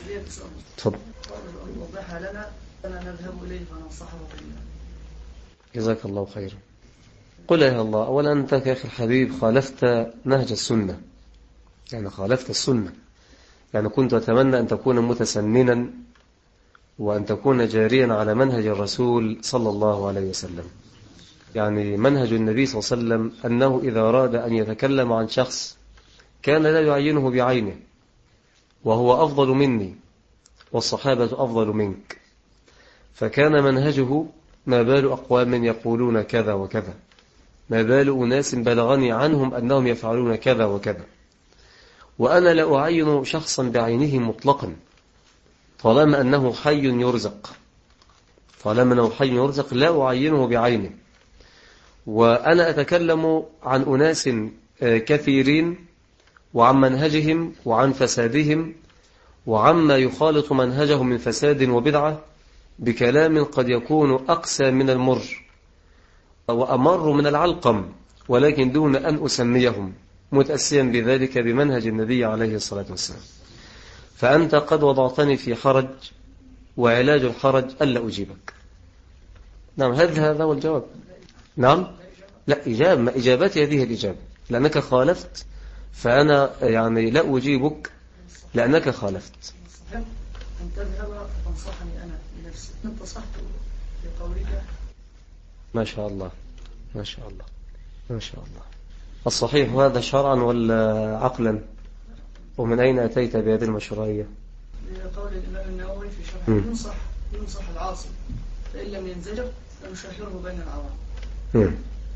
تفضل وضحها لنا أنا نذهب إليه فننصحه جزاك الله خيرا قل يا الله أولا أنت يا أخي الحبيب خالفت نهج السنة يعني خالفت السنة يعني كنت أتمنى أن تكون متسننا وأن تكون جاريا على منهج الرسول صلى الله عليه وسلم يعني منهج النبي صلى الله عليه وسلم أنه إذا أراد أن يتكلم عن شخص كان لا يعينه بعينه وهو أفضل مني والصحابة أفضل منك فكان منهجه ما بال أقوام يقولون كذا وكذا ما بال أناس بلغني عنهم أنهم يفعلون كذا وكذا وأنا لا أعين شخصا بعينه مطلقا طالما أنه حي يرزق طالما أنه حي يرزق لا أعينه بعينه وأنا أتكلم عن أناس آه، كثيرين وعن منهجهم وعن فسادهم وعما يخالط منهجهم من فساد وبدعة بكلام قد يكون أقسى من المر وأمر من العلقم ولكن دون أن أسميهم متأسيا بذلك بمنهج النبي عليه الصلاة والسلام فأنت قد وضعتني في حرج وعلاج الحرج ألا أجيبك نعم هل هذا هو الجواب نعم لا إجابة إجابتي هذه الإجابة لأنك خالفت فأنا يعني لا أجيبك لأنك خالفت أن تذهب تنصحني أنا بنفسي انتصحت بقولك ما شاء الله ما شاء الله ما شاء الله الصحيح هذا شرعا ولا عقلا ومن أين أتيت بهذه المشروعية لقول الإمام النووي في شرح ينصح ينصح العاصي فإن لم ينزجر فنشهره بين العوام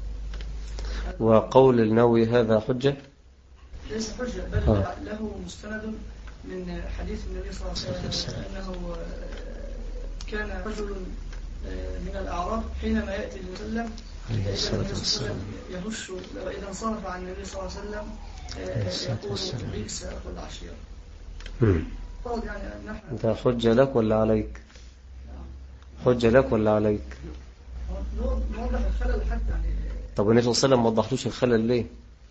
وقول النووي هذا حجة ليس حجة بل آه. له مستند من حديث النبي صلى الله عليه وسلم أنه كان رجل آه، من الأعراب حينما يأتي النبي صلى الله عليه وسلم يهش وإذا انصرف عن النبي صلى الله عليه وسلم آه، يقول بئس أخو العشيرة يعني أنت حجة لك ولا عليك حجة لك ولا عليك نوضح الخلل حتى يعني طب النبي صلى الله عليه وسلم ما وضحلوش الخلل ليه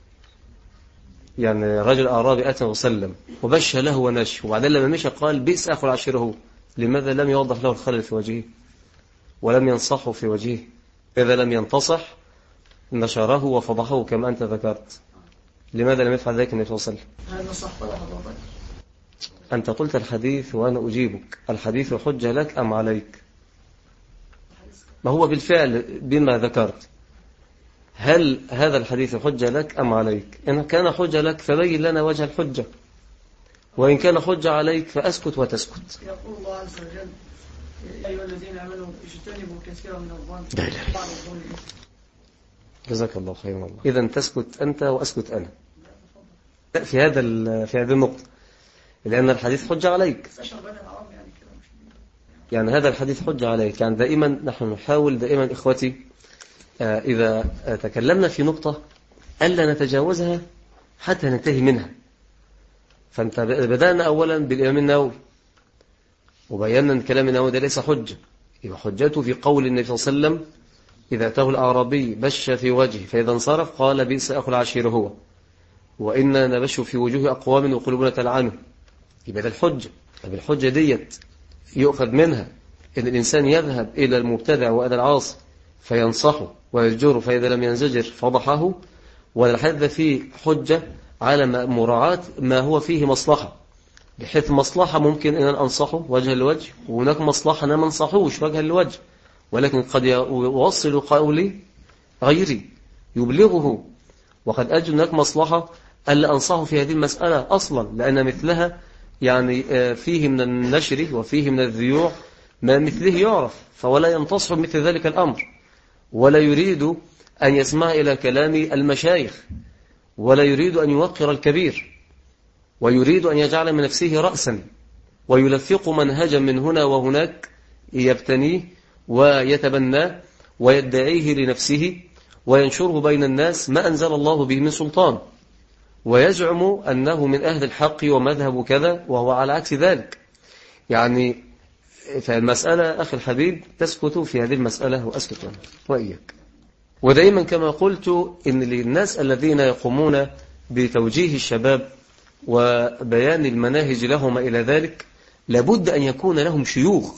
يعني رجل أعرابي أتى وسلم وبش له ونش وبعدين لما مشى قال بئس أخو العشيرة لماذا لم يوضح له الخلل في وجهه ولم ينصحه في وجهه إذا لم ينتصح نشره وفضحه كما أنت ذكرت لماذا لم يفعل ذلك النبي صلى الله عليه وسلم أنت قلت الحديث وأنا أجيبك الحديث حجة لك أم عليك ما هو بالفعل بما ذكرت هل هذا الحديث حجة لك أم عليك إن كان حجة لك فبين لنا وجه الحجة وإن كان حجة عليك فأسكت وتسكت يقول الله عز وجل يا أيها الذين آمنوا اجتنبوا كثيرا من الظن جزاك الله خيرا والله إذا تسكت أنت وأسكت أنا في هذا في هذه النقطة لأن الحديث حجة عليك يعني هذا الحديث حجة عليك يعني دائما نحن نحاول دائما إخوتي آه، إذا تكلمنا في نقطة ألا نتجاوزها حتى ننتهي منها فانت بدأنا أولا بالإمام النووي وبينا أن كلام النووي ده ليس حجة يبقى حجته في قول النبي صلى الله عليه وسلم إذا أتاه الأعرابي بش في وجهه فإذا انصرف قال بئس أخو العشير هو وإنا نبش في وجوه أقوام وقلوبنا تلعنه يبقى ده الحجة طب الحجة ديت يؤخذ منها إن الإنسان يذهب إلى المبتدع وإلى العاصي فينصحه ويزجره فإذا لم ينزجر فضحه والحد فيه حجة على مراعاة ما هو فيه مصلحة بحيث مصلحة ممكن أن أنصحه وجها لوجه وهناك مصلحة أنا ما انصحوش وجها لوجه ولكن قد يوصل قولي غيري يبلغه وقد أجد هناك مصلحة ألا أنصحه في هذه المسألة أصلا لأن مثلها يعني آه، فيه من النشر وفيه من الذيوع ما مثله يعرف فولا ينتصح مثل ذلك الأمر ولا يريد أن يسمع إلى كلام المشايخ ولا يريد أن يوقر الكبير ويريد أن يجعل من نفسه رأسا ويلفق منهجا من هنا وهناك يبتنيه ويتبناه ويدعيه لنفسه وينشره بين الناس ما أنزل الله به من سلطان ويزعم أنه من أهل الحق ومذهب كذا وهو على عكس ذلك يعني فالمسألة أخي الحبيب تسكت في هذه المسألة وأسكت عنها وإياك ودائما كما قلت إن للناس الذين يقومون بتوجيه الشباب وبيان المناهج لهم إلى ذلك لابد أن يكون لهم شيوخ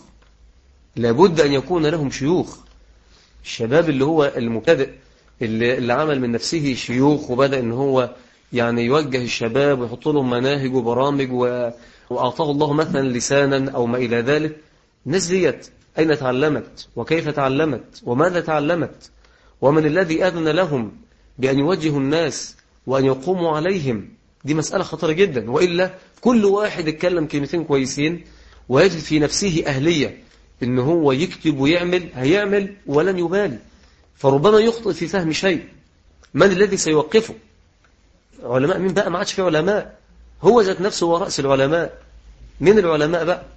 لابد أن يكون لهم شيوخ الشباب اللي هو المبتدئ اللي, اللي عمل من نفسه شيوخ وبدأ ان هو يعني يوجه الشباب ويحط لهم مناهج وبرامج و... وأعطاه الله مثلا لسانا أو ما إلى ذلك الناس ديت أين تعلمت وكيف تعلمت وماذا تعلمت ومن الذي أذن لهم بأن يوجهوا الناس وأن يقوموا عليهم دي مسألة خطرة جدا وإلا كل واحد يتكلم كلمتين كويسين ويجد في نفسه أهلية إن هو يكتب ويعمل هيعمل ولن يبالي فربما يخطئ في فهم شيء من الذي سيوقفه علماء مين بقى ما عادش في علماء هو ذات نفسه هو رأس العلماء مين العلماء بقى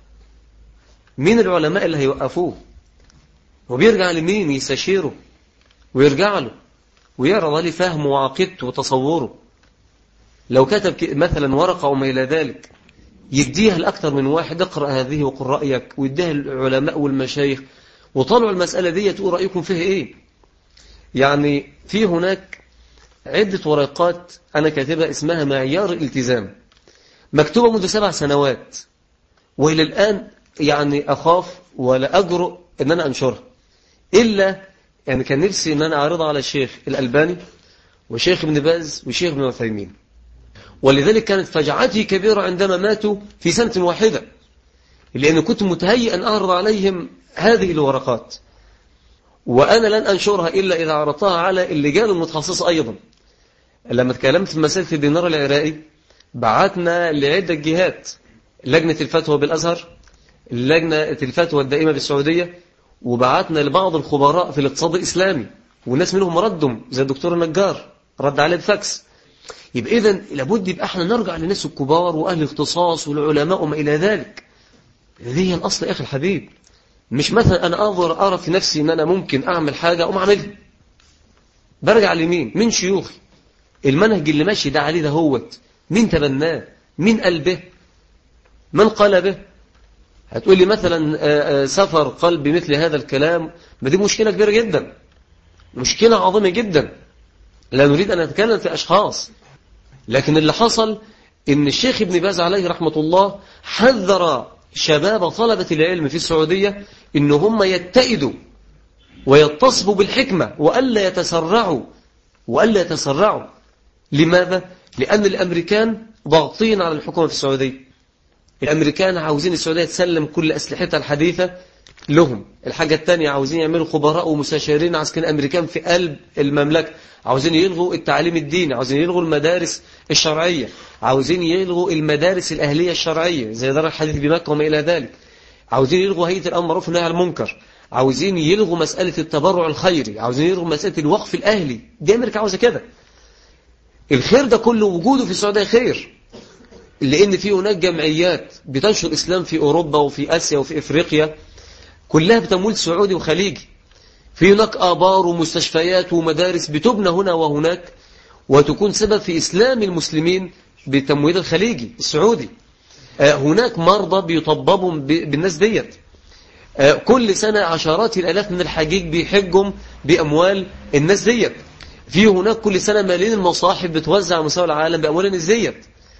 مين العلماء اللي هيوقفوه وبيرجع لمين يستشيره ويرجع له ويعرض عليه فهمه وعقيدته وتصوره لو كتب مثلا ورقة وما إلى ذلك يديها لأكثر من واحد اقرأ هذه وقل رأيك ويديها العلماء والمشايخ وطلعوا المسألة دي تقول رأيكم فيها إيه يعني في هناك عدة ورقات أنا كاتبها اسمها معيار الالتزام مكتوبة منذ سبع سنوات وإلى الآن يعني أخاف ولا أجرؤ أن أنا أنشرها إلا يعني كان نفسي أن أنا أعرضها على الشيخ الألباني وشيخ ابن باز وشيخ ابن عثيمين ولذلك كانت فجعتي كبيرة عندما ماتوا في سنة واحدة لأن كنت متهيئ أن أعرض عليهم هذه الورقات وأنا لن أنشرها إلا إذا عرضتها على اللجان المتخصصة أيضا لما تكلمت في مسألة الدينار العراقي بعتنا لعدة جهات لجنة الفتوى بالأزهر لجنة الفتوى الدائمة بالسعودية وبعتنا لبعض الخبراء في الاقتصاد الإسلامي والناس منهم ردهم زي الدكتور النجار رد عليه بفاكس يبقى إذن لابد يبقى احنا نرجع للناس الكبار وأهل الاختصاص والعلماء وما إلى ذلك هذه هي الأصل يا أخي الحبيب مش مثلا أنا أنظر أرى في نفسي أن أنا ممكن أعمل حاجة أو أعملها برجع لمين من شيوخي المنهج اللي ماشي ده عليه ده هوت مين تبناه مين قال به من قال به هتقول لي مثلا سفر قلب بمثل هذا الكلام ما دي مشكلة كبيرة جدا مشكلة عظيمة جدا لا نريد أن نتكلم في أشخاص لكن اللي حصل ان الشيخ ابن باز عليه رحمة الله حذر شباب طلبة العلم في السعودية ان هم يتئدوا ويتصبوا بالحكمة وألا يتسرعوا وألا يتسرعوا لماذا؟ لأن الأمريكان ضاغطين على الحكومة في السعودية الأمريكان عاوزين السعودية تسلم كل أسلحتها الحديثة لهم الحاجة الثانية عاوزين يعملوا خبراء ومستشارين عسكريين أمريكان في قلب المملكة عاوزين يلغوا التعليم الديني عاوزين يلغوا المدارس الشرعية عاوزين يلغوا المدارس الأهلية الشرعية زي دار الحديث بمكة وما إلى ذلك عاوزين يلغوا هيئة الأمر معروف والنهي عن المنكر عاوزين يلغوا مسألة التبرع الخيري عاوزين يلغوا مسألة الوقف الأهلي دي أمريكا عاوزة كده الخير ده كله وجوده في السعودية خير لأن في هناك جمعيات بتنشر الإسلام في أوروبا وفي آسيا وفي إفريقيا كلها بتمويل سعودي وخليجي في هناك آبار ومستشفيات ومدارس بتبنى هنا وهناك وتكون سبب في إسلام المسلمين بالتمويل الخليجي السعودي هناك مرضى بيطببوا بالناس ديت كل سنة عشرات الألاف من الحجيج بيحجهم بأموال الناس ديت في هناك كل سنة ملايين المصاحف بتوزع على مستوى العالم بأموال الناس ديت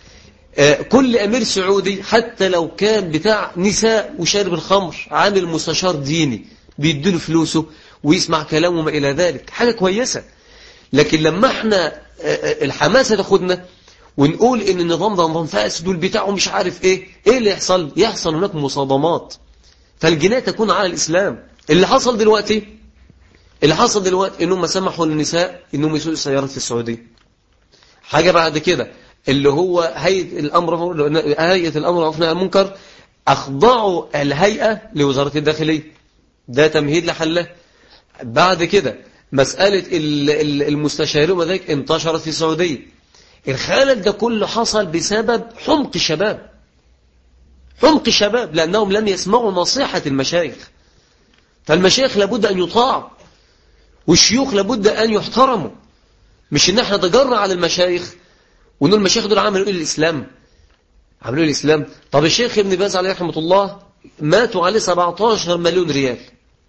كل أمير سعودي حتى لو كان بتاع نساء وشارب الخمر عامل مستشار ديني بيديله فلوسه ويسمع كلامه ما إلى ذلك حاجة كويسة لكن لما احنا الحماسة تاخدنا ونقول ان النظام ده نظام فاسد والبتاع مش عارف ايه ايه اللي يحصل يحصل هناك مصادمات فالجناية تكون على الإسلام اللي حصل دلوقتي اللي حصل دلوقتي انهم سمحوا للنساء انهم يسوقوا السيارات في السعودية حاجة بعد كده اللي هو هيئة الأمر هيئة الأمر والنهي عن المنكر أخضعوا الهيئة لوزارة الداخلية ده تمهيد لحله بعد كده مسألة المستشارين وذلك انتشرت في السعودية الخلل ده كله حصل بسبب حمق الشباب حمق الشباب لأنهم لم يسمعوا نصيحة المشايخ فالمشايخ لابد أن يطاعوا والشيوخ لابد أن يحترموا مش ان احنا ضجرنا على المشايخ ونقول المشايخ دول عملوا ايه الاسلام عملوا ايه الاسلام طب الشيخ ابن باز عليه رحمه الله ماتوا عليه 17 مليون ريال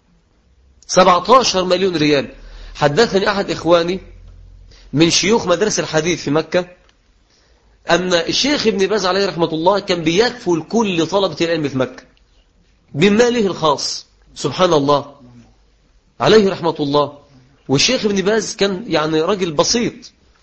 17 مليون ريال حدثني احد اخواني من شيوخ مدرسة الحديث في مكة أن الشيخ ابن باز عليه رحمة الله كان بيكفل كل طلبة العلم في مكة بماله الخاص سبحان الله عليه رحمة الله والشيخ ابن باز كان يعني راجل بسيط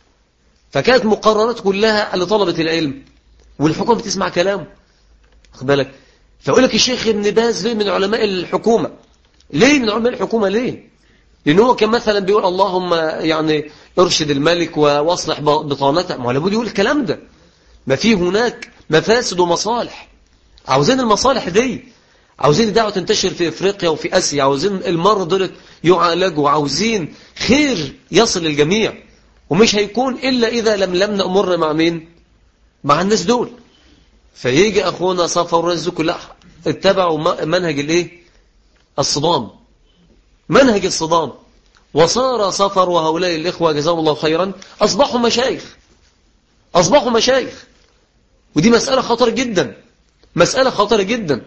فكانت مقررات كلها لطلبة العلم والحكومة بتسمع كلامه خد بالك فأقول لك الشيخ ابن باز ليه من علماء الحكومة ليه من علماء الحكومة ليه لأنه هو كان مثلا بيقول اللهم يعني ارشد الملك واصلح بطانته ما هو لابد يقول الكلام ده ما في هناك مفاسد ومصالح عاوزين المصالح دي عاوزين الدعوة تنتشر في افريقيا وفي اسيا عاوزين المرضى دول يعالجوا عاوزين خير يصل للجميع ومش هيكون الا اذا لم لم نأمر مع مين مع الناس دول فيجي اخونا صفا والناس كلها اتبعوا منهج الايه الصدام منهج الصدام وصار صفر وهؤلاء الإخوة جزاهم الله خيرا أصبحوا مشايخ أصبحوا مشايخ ودي مسألة خطر جدا مسألة خطر جدا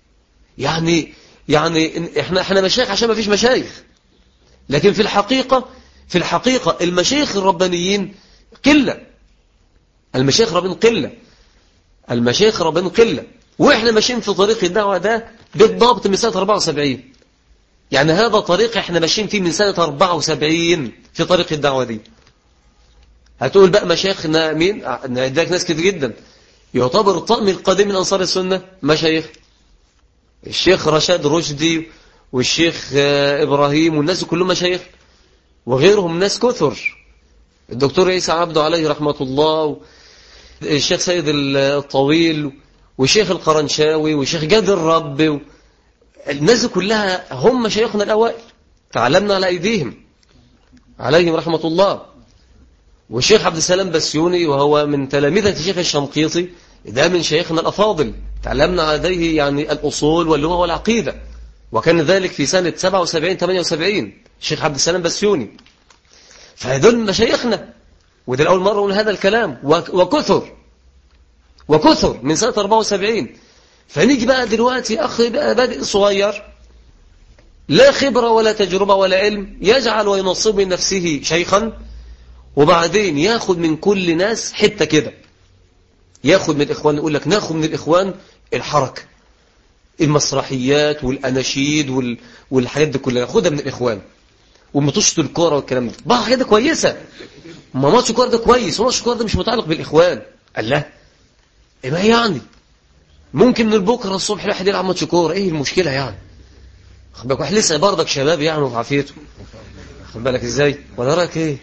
يعني يعني احنا احنا مشايخ عشان ما فيش مشايخ لكن في الحقيقة في الحقيقة المشايخ الربانيين قلة المشايخ الربانيين قلة المشايخ الربانيين قلة واحنا ماشيين في طريق الدعوة ده بالضبط من سنة 74 يعني هذا طريق احنا ماشيين فيه من سنة 74 في طريق الدعوة دي هتقول بقى مشايخنا مين نعدك ناس كتير جدا يعتبر الطقم القديم من أنصار السنة مشايخ الشيخ رشاد رشدي والشيخ إبراهيم والناس كلهم مشايخ وغيرهم ناس كثر الدكتور عيسى عبده عليه رحمة الله الشيخ سيد الطويل والشيخ القرنشاوي والشيخ جاد الرب الناس كلها هم مشايخنا الأوائل تعلمنا على أيديهم عليهم رحمة الله والشيخ عبد السلام بسيوني وهو من تلامذة الشيخ الشنقيطي ده من شيخنا الأفاضل تعلمنا عليه يعني الأصول واللغة والعقيدة وكان ذلك في سنة 77 78 الشيخ عبد السلام بسيوني فهذول مشايخنا وده الأول مرة أقول هذا الكلام وكثر وكثر من سنة 74 فنيجي بقى دلوقتي أخ بقى بادئ صغير لا خبرة ولا تجربة ولا علم يجعل وينصب من نفسه شيخا وبعدين ياخد من كل ناس حتة كده ياخد من الإخوان يقول لك ناخد من الإخوان الحركة المسرحيات والأناشيد وال... والحاجات دي كلها ناخدها من الإخوان ومطشة الكورة والكلام ده بقى حاجة كويسة ما ماتش الكورة ده كويس وماتش الكورة ده مش متعلق بالإخوان قال لا إيه ما يعني ممكن من بكره الصبح الواحد يلعب ماتش كوره ايه المشكله يعني خد بالك واحد لسه برضك شباب يعني وفي عافيته خد بالك ازاي ولا رايك ايه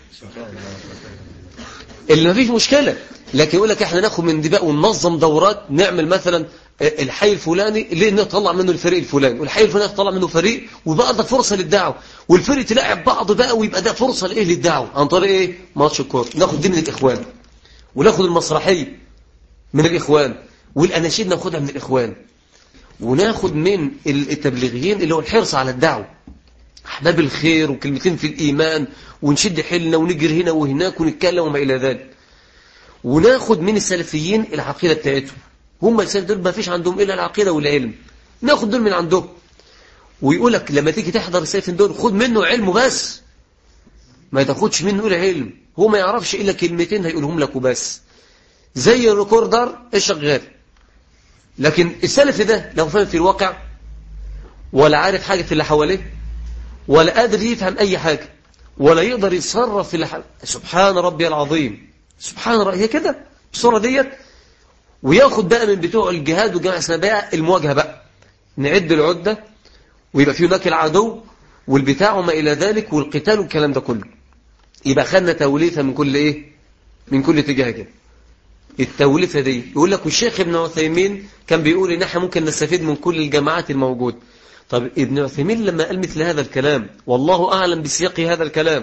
اللي ما فيش مشكله لكن يقول لك احنا ناخد من دي بقى وننظم دورات نعمل مثلا الحي الفلاني ليه نطلع منه الفريق الفلاني والحي الفلاني نطلع منه فريق وبقى ده فرصه للدعوه والفريق تلاعب بعض بقى ويبقى ده فرصه لايه للدعوه عن طريق ايه ماتش الكوره ناخد دي من الاخوان وناخد المسرحيه من الاخوان والأناشيد ناخدها من الإخوان وناخد من التبليغيين اللي هو الحرص على الدعوة أحباب الخير وكلمتين في الإيمان ونشد حيلنا ونجري هنا وهناك ونتكلم وما إلى ذلك وناخد من السلفيين العقيدة بتاعتهم هم السلف دول ما فيش عندهم إلا العقيدة والعلم ناخد دول من عندهم ويقول لك لما تيجي تحضر السلفين دول خد منه علم بس ما تاخدش منه إلا علم هو ما يعرفش إلا كلمتين هيقولهم لك وبس زي الريكوردر الشغال لكن السلف ده لو فهم في الواقع ولا عارف حاجة في اللي حواليه ولا قادر يفهم أي حاجة ولا يقدر يتصرف في اللي حواليه سبحان ربي العظيم سبحان ربي هي كده الصورة ديت وياخد بقى من بتوع الجهاد والجماعة الإسلامية المواجهة بقى نعد العدة ويبقى في هناك العدو والبتاع وما إلى ذلك والقتال والكلام ده كله يبقى خدنا توليفة من كل إيه من كل اتجاه كده التوليفة دي يقول لك والشيخ ابن عثيمين كان بيقول ان احنا ممكن نستفيد من كل الجماعات الموجودة طب ابن عثيمين لما قال مثل هذا الكلام والله أعلم بسياق هذا الكلام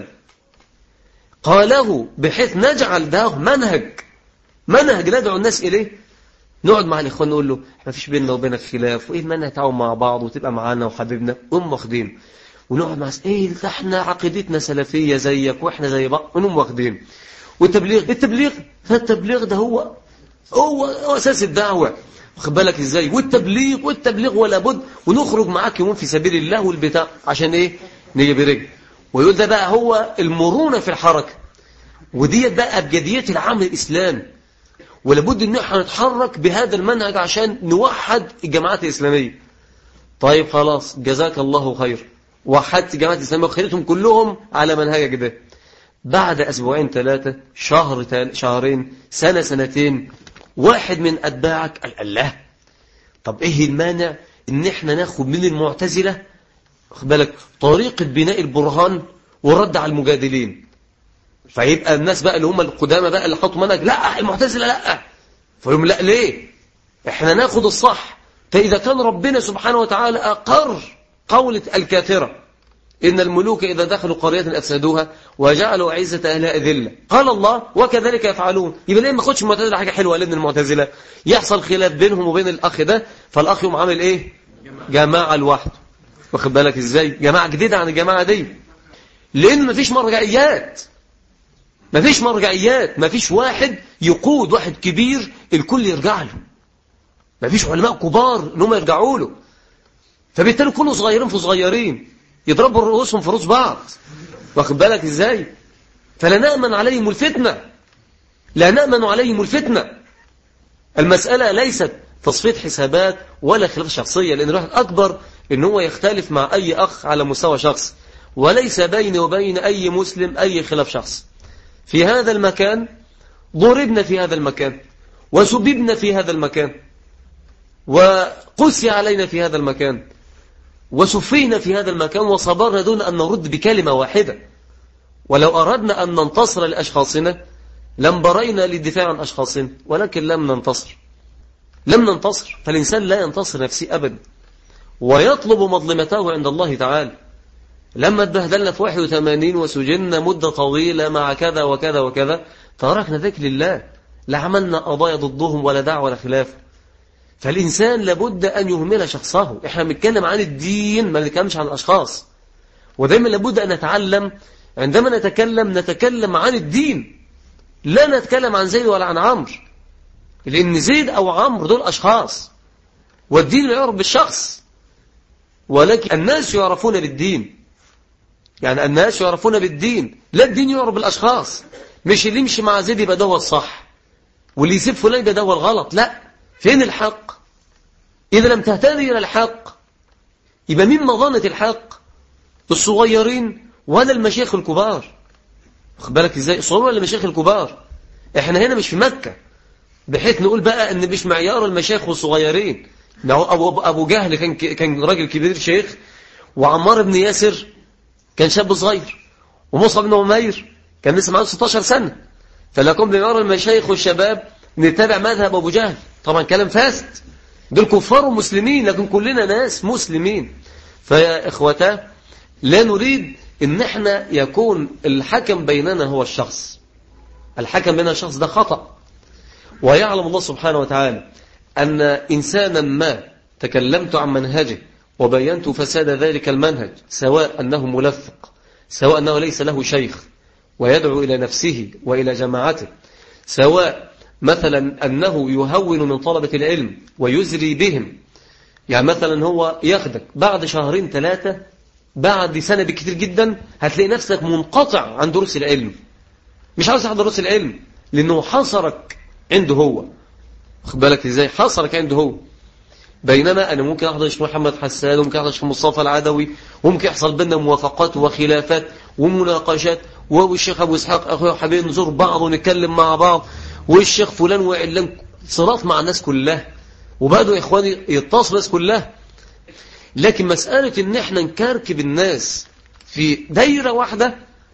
قاله بحيث نجعل ده منهج منهج ندعو الناس إليه نقعد مع الإخوان نقول له ما فيش بيننا وبينك خلاف وإيه المنهج تعاون مع بعض وتبقى معانا وحبيبنا ونقوم واخدين ونقعد مع إيه ده احنا عقيدتنا سلفية زيك وإحنا زي بعض ونقوم واخدين والتبليغ التبليغ فالتبليغ ده هو هو, هو أساس الدعوة واخد بالك ازاي والتبليغ والتبليغ ولا بد ونخرج معاك يوم في سبيل الله والبتاع عشان ايه نيجي برجل ويقول ده بقى هو المرونة في الحركة وديت بقى أبجدية العمل الإسلامي ولابد ان احنا نتحرك بهذا المنهج عشان نوحد الجماعات الإسلامية طيب خلاص جزاك الله خير وحدت الجماعات الإسلامية وخليتهم كلهم على منهجك ده بعد أسبوعين ثلاثة شهر تل... شهرين سنة سنتين واحد من أتباعك قال الله طب إيه المانع إن إحنا ناخد من المعتزلة بالك طريقة بناء البرهان والرد على المجادلين فيبقى الناس بقى اللي هم القدامى بقى اللي حطوا منهج لا المعتزلة لا فيقولوا لا ليه احنا ناخد الصح فإذا كان ربنا سبحانه وتعالى أقر قولة الكافرة إن الملوك إذا دخلوا قرية أفسدوها وجعلوا عزة أهلها أذلة قال الله وكذلك يفعلون يبقى ليه ما خدش المعتزلة حاجة حلوة لأن المعتزلة يحصل خلاف بينهم وبين الأخ ده فالأخ يوم عامل إيه جماعة لوحده واخد بالك إزاي جماعة جديدة عن الجماعة دي لأن مفيش مرجعيات مفيش مرجعيات مفيش واحد يقود واحد كبير الكل يرجع له مفيش علماء كبار ان هم يرجعوا له فبالتالي كله صغيرين في صغيرين يضربوا رؤوسهم في رؤوس بعض واخد بالك ازاي فلا نأمن عليهم الفتنة لا نأمن عليهم الفتنة المسألة ليست تصفية حسابات ولا خلاف شخصية لأن الواحد أكبر ان هو يختلف مع أي أخ على مستوى شخص وليس بيني وبين أي مسلم أي خلاف شخص في هذا المكان ضربنا في هذا المكان وسببنا في هذا المكان وقسي علينا في هذا المكان وسفينا في هذا المكان وصبرنا دون أن نرد بكلمة واحدة ولو أردنا أن ننتصر لأشخاصنا لم برينا للدفاع عن أشخاصنا ولكن لم ننتصر لم ننتصر فالإنسان لا ينتصر نفسه أبدا ويطلب مظلمته عند الله تعالى لما اتبهدلنا في 81 وسجننا مدة طويلة مع كذا وكذا وكذا تركنا ذلك لله لا عملنا قضايا ضدهم ولا دعوة ولا خلاف فالإنسان لابد أن يهمل شخصه إحنا بنتكلم عن الدين ما نتكلمش عن الأشخاص ودايما لابد أن نتعلم عندما نتكلم نتكلم عن الدين لا نتكلم عن زيد ولا عن عمرو لأن زيد أو عمرو دول أشخاص والدين لا يعرف بالشخص ولكن الناس يعرفون بالدين يعني الناس يعرفون بالدين لا الدين يعرف بالأشخاص مش اللي يمشي مع زيد يبقى ده هو الصح واللي يسيب فلان يبقى ده هو الغلط لا فين الحق إذا لم تهتدي إلى الحق يبقى مين مظنة الحق الصغيرين ولا المشايخ الكبار واخد بالك ازاي الصغيرين ولا المشايخ الكبار احنا هنا مش في مكة بحيث نقول بقى ان مش معيار المشايخ والصغيرين أبو, أبو جهل كان كان راجل كبير شيخ وعمار بن ياسر كان شاب صغير ومصعب بن عمير كان لسه معاه 16 سنة فلكم بمعيار المشايخ والشباب نتبع مذهب أبو جهل طبعا كلام فاسد دول كفار ومسلمين لكن كلنا ناس مسلمين فيا إخوتا لا نريد ان احنا يكون الحكم بيننا هو الشخص الحكم بين الشخص ده خطأ ويعلم الله سبحانه وتعالى أن إنسانا ما تكلمت عن منهجه وبينت فساد ذلك المنهج سواء أنه ملفق سواء أنه ليس له شيخ ويدعو إلى نفسه وإلى جماعته سواء مثلا أنه يهون من طلبة العلم ويزري بهم يعني مثلا هو ياخدك بعد شهرين ثلاثة بعد سنة بكثير جدا هتلاقي نفسك منقطع عن دروس العلم مش عاوز تحضر دروس العلم لأنه حصرك عنده هو خد بالك ازاي حصرك عنده هو بينما أنا ممكن أحضر الشيخ محمد حسان وممكن أحضر الشيخ مصطفى العدوي وممكن يحصل بيننا موافقات وخلافات ومناقشات والشيخ أبو إسحاق أخويا وحبيبي نزور بعض ونتكلم مع بعض والشيخ فلان وعلان صراط مع الناس كلها وبعدوا يا إخواني يتصل الناس كلها لكن مسألة إن احنا نكركب الناس في دايرة واحدة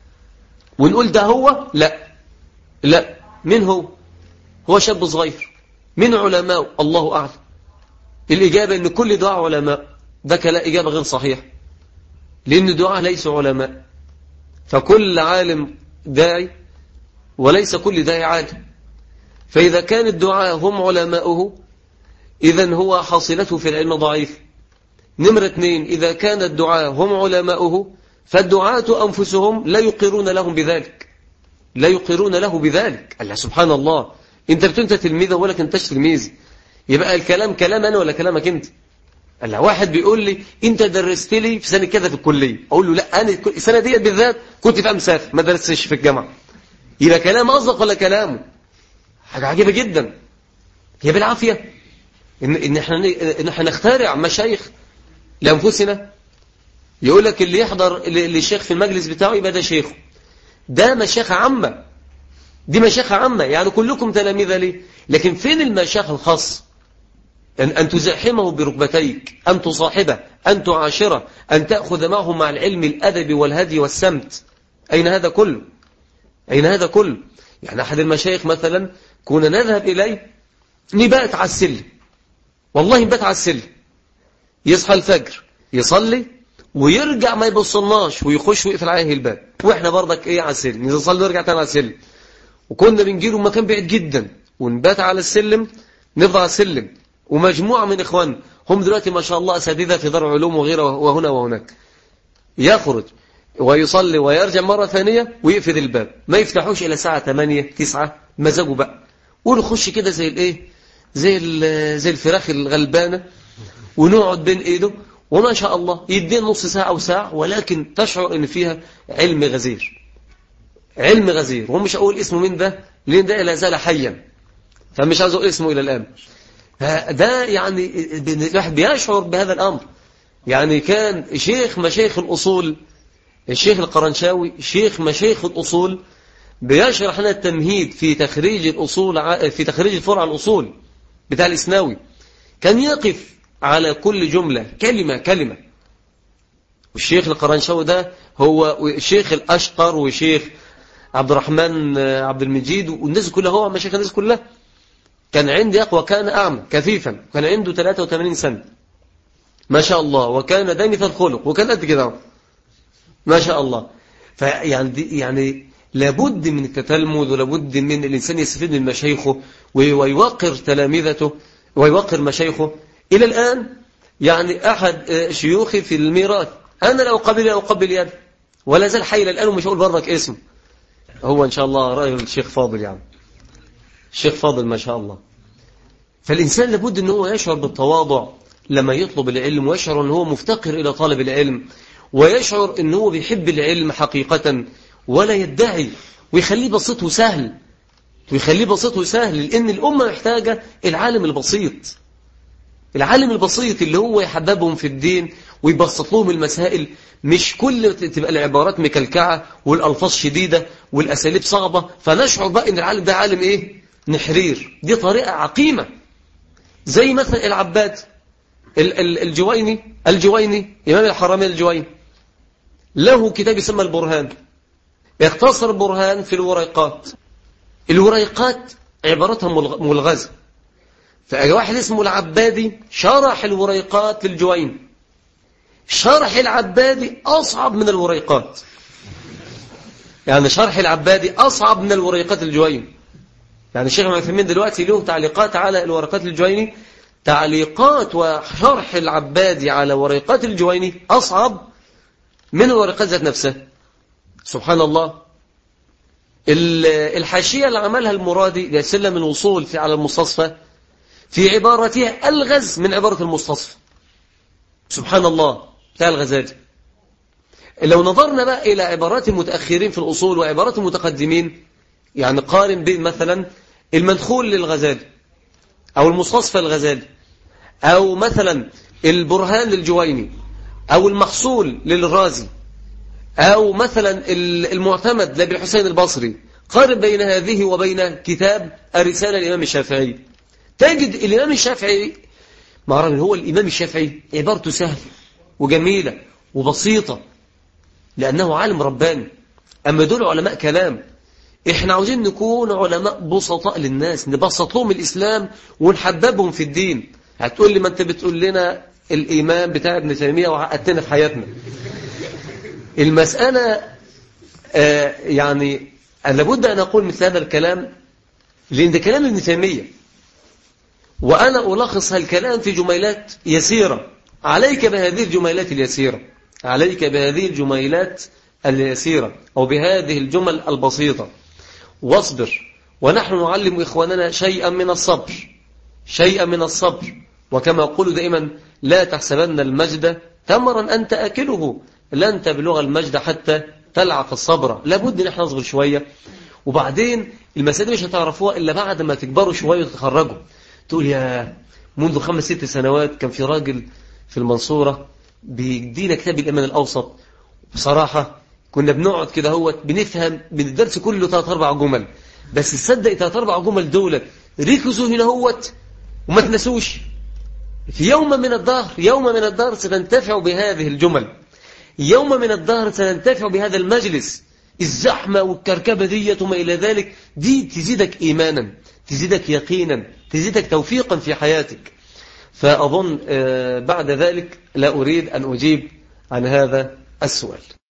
ونقول ده هو لا لا من هو هو شاب صغير من علماء الله أعلم الإجابة أن كل دعاء علماء ده كلا إجابة غير صحيح لأن دعاء ليسوا علماء فكل عالم داعي وليس كل داعي عالم فإذا كان الدعاء هم علماؤه إذا هو حاصلته في العلم ضعيف نمرة اثنين إذا كان الدعاء هم علماؤه فالدعاة أنفسهم لا يقرون لهم بذلك لا يقرون له بذلك الله سبحان الله انت بتنت تلميذه ولا كنتش تلميذ يبقى الكلام كلام أنا ولا كلامك انت الله واحد بيقول لي انت درست لي في سنة كذا في الكلية اقول له لا انا السنة دي بالذات كنت في امسافر ما درستش في الجامعة يبقى كلام اصدق ولا كلامه حاجة عجيبة جدا هي بالعافية إن, إن, احنا, إن احنا نخترع مشايخ لأنفسنا يقول لك اللي يحضر للشيخ في المجلس بتاعه يبقى ده شيخه ده مشايخ عامة دي مشايخ عامة يعني كلكم تلاميذ لي لكن فين المشايخ الخاص أن, أن تزاحمه بركبتيك أن تصاحبه أن تعاشره أن تأخذ معه مع العلم الأدب والهدي والسمت أين هذا كله أين هذا كله يعني أحد المشايخ مثلا كنا نذهب إليه نبات على السلم والله نبات على السلم يصحى الفجر يصلي ويرجع ما يبصلناش ويخش ويقفل عليه الباب واحنا برضك ايه على السلم نصلي ونرجع تاني على السلم وكنا بنجيله مكان بعيد جدا ونبات على السلم نفضل على السلم ومجموعة من إخوان هم دلوقتي ما شاء الله أساتذة في دار علوم وغيره وهنا وهناك يخرج ويصلي ويرجع مرة ثانية ويقفل الباب ما يفتحوش إلى الساعة 8 9 مزاجه بقى ونخش كده زي الايه زي زي الفراخ الغلبانة ونقعد بين ايده وما شاء الله يدين نص ساعة أو ساعة ولكن تشعر ان فيها علم غزير علم غزير ومش أقول اسمه من ده لأن ده لا زال حيا فمش عايز أقول اسمه إلى الآن ده يعني الواحد بيشعر بهذا الأمر يعني كان شيخ مشايخ الأصول الشيخ القرنشاوي شيخ مشايخ الأصول بيشرح لنا التمهيد في تخريج الأصول في تخريج الفرع الأصول بتاع الإسناوي كان يقف على كل جملة كلمة كلمة والشيخ القرنشاوي ده هو شيخ الأشقر وشيخ عبد الرحمن عبد المجيد والناس كلها هو مشايخ الناس كلها كان عندي أقوى كان أعمى كثيفا كان عنده 83 سنة ما شاء الله وكان دانث الخلق وكان قد كده ما شاء الله فيعني دي يعني لابد من التتلمذ ولابد من الإنسان يستفيد من مشايخه ويوقر تلامذته ويوقر مشايخه إلى الآن يعني أحد شيوخي في الميراث أنا لا أقبل لا أقبل يد ولا زال حي الآن ومش أقول برك اسمه هو إن شاء الله رأي الشيخ فاضل يعني الشيخ فاضل ما شاء الله فالإنسان لابد أنه يشعر بالتواضع لما يطلب العلم ويشعر أنه هو مفتقر إلى طالب العلم ويشعر أنه هو بيحب العلم حقيقة ولا يدعي ويخليه بسيطه سهل ويخليه بسيطه سهل لأن الأمة محتاجة العالم البسيط العالم البسيط اللي هو يحببهم في الدين ويبسط لهم المسائل مش كل تبقى العبارات مكلكعة والألفاظ شديدة والأساليب صعبة فنشعر بقى أن العالم ده عالم إيه نحرير دي طريقة عقيمة زي مثلا العباد الجويني الجويني إمام الحرمين الجويني له كتاب يسمى البرهان يختصر البرهان في الوريقات الوريقات عبارتها ملغزة فواحد اسمه العبادي شرح الوريقات للجوين شرح العبادي أصعب من الوريقات يعني شرح العبادي أصعب من الوريقات الجوين يعني الشيخ المعثمين دلوقتي له تعليقات على الورقات الجويني تعليقات وشرح العبادي على ورقات الجويني أصعب من الورقات ذات نفسها سبحان الله الحاشية اللي عملها المرادي لسلم الوصول في على المستصفى في عبارتها ألغز من عبارة المستصفى سبحان الله بتاع الغزالي لو نظرنا بقى إلى عبارات المتأخرين في الأصول وعبارات المتقدمين يعني قارن بين مثلا المدخول للغزالي أو المستصفى الغزالي أو مثلا البرهان للجويني أو المحصول للرازي أو مثلا المعتمد لابن الحسين البصري قارن بين هذه وبين كتاب الرسالة الإمام الشافعي تجد الإمام الشافعي معرفة هو الإمام الشافعي عبارته سهلة وجميلة وبسيطة لأنه عالم رباني أما دول علماء كلام إحنا عاوزين نكون علماء بسطاء للناس نبسط لهم الإسلام ونحببهم في الدين هتقول لي ما أنت بتقول لنا الإيمان بتاع ابن تيمية وعقدتنا في حياتنا المسألة آه يعني لابد أن أقول مثل هذا الكلام لأن ده كلام ابن تيمية وأنا ألخص الكلام في جميلات يسيرة عليك بهذه الجميلات اليسيرة عليك بهذه الجميلات اليسيرة أو بهذه الجمل البسيطة واصبر ونحن نعلم إخواننا شيئا من الصبر شيئا من الصبر وكما أقول دائما لا تحسبن المجد تمرا أنت أكله لن تبلغ المجد حتى تلعق الصبر لابد ان احنا نصبر شوية وبعدين المسائل مش هتعرفوها إلا بعد ما تكبروا شوية وتتخرجوا تقول يا منذ خمس ست سنوات كان في راجل في المنصورة بيدينا كتاب الإيمان الأوسط بصراحة كنا بنقعد كده هو بنفهم من الدرس كله ثلاث أربع جمل بس تصدق ثلاث أربع جمل دولة ركزوا هنا هوت وما تنسوش في يوم من الدهر يوم من الدهر سننتفع بهذه الجمل يوم من الدهر سننتفع بهذا المجلس الزحمة والكركبة دي وما إلى ذلك دي تزيدك إيمانا تزيدك يقينا تزيدك توفيقا في حياتك فأظن بعد ذلك لا أريد أن أجيب عن هذا السؤال